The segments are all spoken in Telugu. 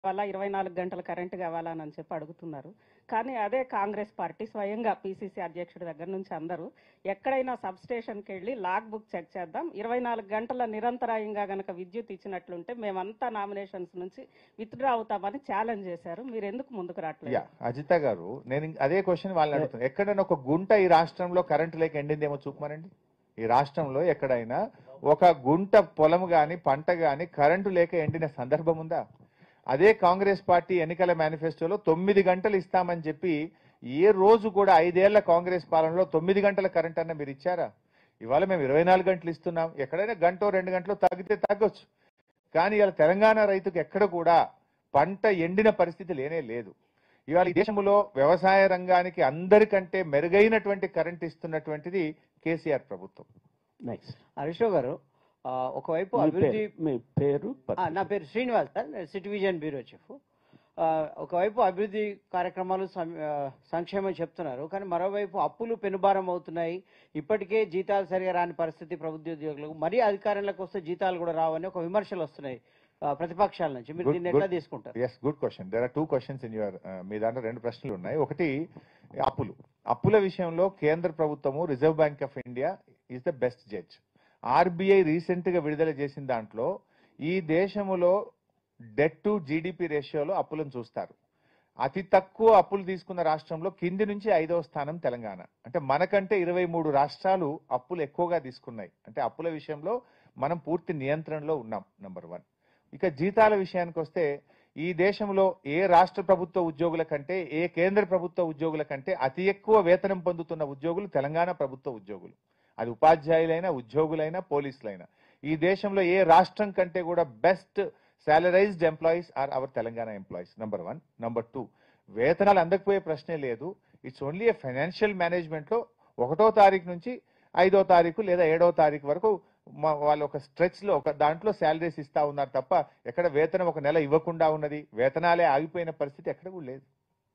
కావాలా ఇరవై నాలుగు గంటల కరెంటు కావాలా అని చెప్పి అడుగుతున్నారు కానీ అదే కాంగ్రెస్ పార్టీ స్వయంగా పీసీసీ అధ్యక్షుడి దగ్గర నుంచి అందరూ ఎక్కడైనా సబ్ స్టేషన్కి వెళ్ళి లాగ్ బుక్ చెక్ చేద్దాం ఇరవై నాలుగు గంటల నిరంతరాయంగా గనక విద్యుత్ ఇచ్చినట్లుంటే మేమంతా నామినేషన్స్ నుంచి విత్డ్రా అవుతామని ఛాలెంజ్ చేశారు మీరు ఎందుకు ముందుకు రావట్లేదు యా అజిత గారు నేను ఇంక అదే క్వశ్చన్ వాళ్ళని అడుగుతాను ఎక్కడైనా ఒక గుంట ఈ రాష్ట్రంలో కరెంటు లేక ఎండిందేమో చూపమనండి ఈ రాష్ట్రంలో ఎక్కడైనా ఒక గుంట పొలం గాని పంట గాని కరెంటు లేక ఎండిన సందర్భం ఉందా అదే కాంగ్రెస్ పార్టీ ఎన్నికల మేనిఫెస్టోలో తొమ్మిది గంటలు ఇస్తామని చెప్పి ఏ రోజు కూడా ఐదేళ్ల కాంగ్రెస్ పాలనలో తొమ్మిది గంటల కరెంట్ అన్న మీరు ఇచ్చారా ఇవాళ మేము ఇరవై నాలుగు గంటలు ఇస్తున్నాం ఎక్కడైనా గంట రెండు గంటలు తగ్గితే తగ్గొచ్చు కానీ ఇవాళ తెలంగాణ రైతుకు ఎక్కడ కూడా పంట ఎండిన పరిస్థితి లేనే లేదు ఇవాళ ఈ దేశంలో వ్యవసాయ రంగానికి అందరికంటే మెరుగైనటువంటి కరెంట్ ఇస్తున్నటువంటిది కేసీఆర్ ప్రభుత్వం నెక్స్ట్ హరీష్ రావు గారు ఆ, ఒకవైపు మీ అభివృద్ధి పేరు- మీ పేరు ఆ, నా పేరు శ్రీనివాస్ సార్ నేను సిటీ విజన్ బ్యూరో చీఫ్ ఆ, ఒకవైపు అభివృద్ధి కార్యక్రమాలు సం- ఆ, సంక్షేమం చెప్తున్నారు కానీ మరోవైపు అప్పులు పెనుభారం అవుతున్నాయి ఇప్పటికే జీతాలు సరిగా రాని పరిస్థితి ప్రభుత్వ ఉద్యోగులకు మరీ అధికారంలోకి వస్తే జీతాలు కూడా రావని ఒక విమర్శలు వస్తున్నాయి ఆ, ప్రతిపక్షాల నుంచి మీరు Good- దీన్ని ఎట్లా good. తీసుకుంటారు yes good question there are two questions in your మీ దాంట్లో రెండు ప్రశ్నలు ఉన్నాయి ఒకటి అప్పులు అప్పుల విషయంలో కేంద్ర ప్రభుత్వము reserve bank of India is the best judge RBI recent గా విడుదల చేసిన దాంట్లో ఈ దేశములో డెట్ టు జీడిపి రేషియోలో అప్పులను చూస్తారు అతి తక్కువ అప్పులు తీసుకున్న రాష్ట్రంలో కింది నుంచి ఐదవ స్థానం తెలంగాణ అంటే మనకంటే ఇరవై మూడు రాష్ట్రాలు అప్పులు ఎక్కువగా తీసుకున్నాయి అంటే అప్పుల విషయంలో మనం పూర్తి నియంత్రణలో ఉన్నాం నంబర్ వన్ ఇక జీతాల విషయానికి వస్తే ఈ దేశంలో ఏ రాష్ట్ర ప్రభుత్వ ఉద్యోగుల కంటే ఏ కేంద్ర ప్రభుత్వ ఉద్యోగుల కంటే అతి ఎక్కువ వేతనం పొందుతున్న ఉద్యోగులు తెలంగాణ ప్రభుత్వ ఉద్యోగులు అది ఉపాధ్యాయులైనా ఉద్యోగులైనా పోలీసులైనా ఈ దేశంలో ఏ రాష్ట్రం కంటే కూడా best salaried employees are our Telangana employees number one number two వేతనాలు అందకపోయే ప్రశ్నే లేదు it's only a financial management లో ఒకటో తారీఖు నుంచి ఐదో తారీఖు లేదా ఏడో తారీఖు వరకు మా- వాళ్ళు ఒక స్ట్రెచ్ లో ఒక దాంట్లో శాలరీస్ ఇస్తా ఉన్నారు తప్ప ఎక్కడ వేతనం ఒక నెల ఇవ్వకుండా ఉన్నది వేతనాలే ఆగిపోయిన పరిస్థితి ఎక్కడ కూడా లేదు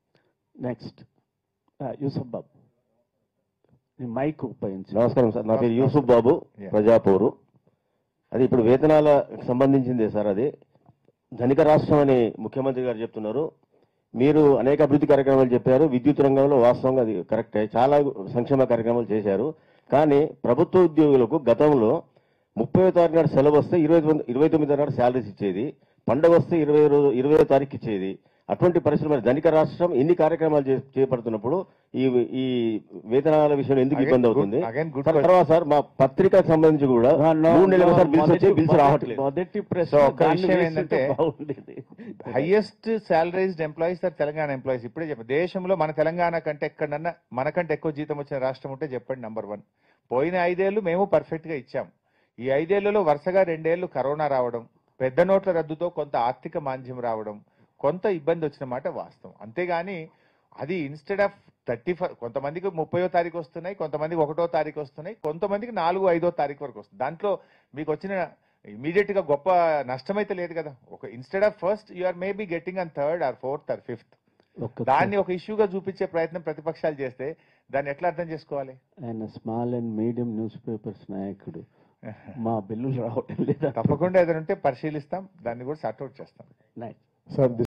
నెక్స్ట్ యూసఫ్ బాబు మీ మైక్ ఉపయోగించి నమస్కారం సార్ నా పేరు యూసుఫ్ బాబు Yeah. ప్రజాపౌరు అది ఇప్పుడు వేతనాలకు సంబంధించిందే సార్ అది ధనిక రాష్ట్రం అని ముఖ్యమంత్రి గారు చెప్తున్నారు మీరు అనేక అభివృద్ధి కార్యక్రమాలు చెప్పారు విద్యుత్ రంగంలో వాస్తవంగా అది కరెక్టే చాలా సంక్షేమ కార్యక్రమాలు చేశారు కానీ ప్రభుత్వ ఉద్యోగులకు గతంలో ముప్పై తారీఖు నాడు సెలవు వస్తే ఇరవై తొమ్మిది ఇరవై తొమ్మిది నాడు శాలరీస్ ఇచ్చేది పండగ వస్తే ఇరవై రోజు ఇరవై తారీఖు ఇచ్చేది అటువంటి పరిస్థితులు మరి ధనిక రాష్ట్రం ఇన్ని కార్యక్రమాలు చే- చేపడుతున్నప్పుడు ఈ ఈ వేతనాల విషయంలో ఎందుకు Again, ఇబ్బంది good- అవుతుంది again, good సార్, question. తర్వాత సార్ మా పత్రికకు సంబంధించి కూడా No, no, మూడు నెలల no, ఒకసారి బిల్స్ వచ్చే మొదటి- బిల్స్ మొదటి- రావట్లేదు మొదటి ప్రశ్న So, ఒక దాన్ని విషయం వేస్తుంటే ఏంటంటే- బాగుండేది highest salaried employees are Telangana employees ఇప్పుడే చెప్పండి దేశంలో మన తెలంగాణ కంటే ఎక్కడన్నా మనకంటే ఎక్కువ జీతం వచ్చిన రాష్ట్రం ఉంటే చెప్పండి నంబర్ వన్ పోయిన ఐదేళ్లు మేము పర్ఫెక్ట్ గా ఇచ్చాం ఈ ఐదేళ్లలో వరుసగా రెండేళ్లు కరోనా రావడం పెద్ద నోట్ల రద్దుతో కొంత ఆర్థిక మాంద్యం రావడం కొంత ఇబ్బంది వచ్చిన మాట వాస్తవం అంతేగాని అది ఇన్స్టెడ్ ఆఫ్ థర్టీ ఫైవ్ కొంతమందికి ముప్పయో తారీఖు వస్తున్నాయి కొంతమందికి ఒకటో తారీఖు వస్తున్నాయి కొంతమందికి నాలుగు ఐదో తారీఖు వరకు వస్తుంది దాంట్లో మీకు వచ్చిన ఇమీడియట్ గా గొప్ప నష్టమైతే లేదు కదా ఒక instead of first you are maybe getting on third or fourth or fifth ఒక్క దాన్ని ఒక ఇష్యూగా చూపించే ప్రయత్నం ప్రతిపక్షాలు చేస్తే దాన్ని ఎట్లా అర్థం చేసుకోవాలి ఆయన small and medium newspapers నాయకుడు మా బిల్లులు రావటం లేదా తప్పకుండా ఏదైనా ఉంటే పరిశీలిస్తాం దాన్ని కూడా సార్ట్అవుట్ చేస్తాం నైట్ సార్